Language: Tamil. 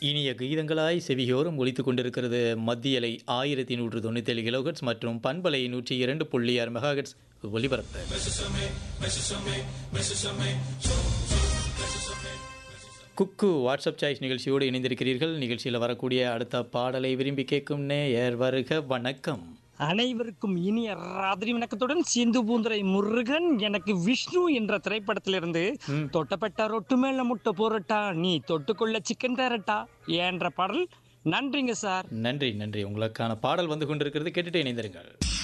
இனிய கீதங்களாய் செவியோரம் ஒலித்துக் கொண்டிருக்கிறது மத்தியலை ஆயிரத்தி நூற்று தொண்ணூத்தேழு கிலோஹெட்ஸ் மற்றும் பண்பலை நூற்றி இரண்டு புள்ளி ஆறு மெகாஹெட்ஸ் ஒலிபரப்பு குக்கு வாட்ஸ்அப் சாய்ஸ் நிகழ்ச்சியோடு இணைந்திருக்கிறீர்கள் நிகழ்ச்சியில் வரக்கூடிய அடுத்த பாடலை விரும்பி கேட்கும் நேயர் வருக வணக்கம் அனைவருக்கும் இனிய ராத்திரி வணக்கத்துடன் சிந்து பூந்துரை முருகன் எனக்கு விஷ்ணு என்ற திரைப்படத்திலிருந்து ம். தொட்டப்பட்ட ரொட்டு மேல முட்டை போரட்டா நீ தொட்டுக்கொள்ள சிக்கன் தரட்டா என்ற பாடல் நன்றிங்க சார் நன்றி நன்றி உங்களுக்கான பாடல் வந்து கொண்டிருக்கிறது கேட்டுட்டு இணைந்திருங்கள்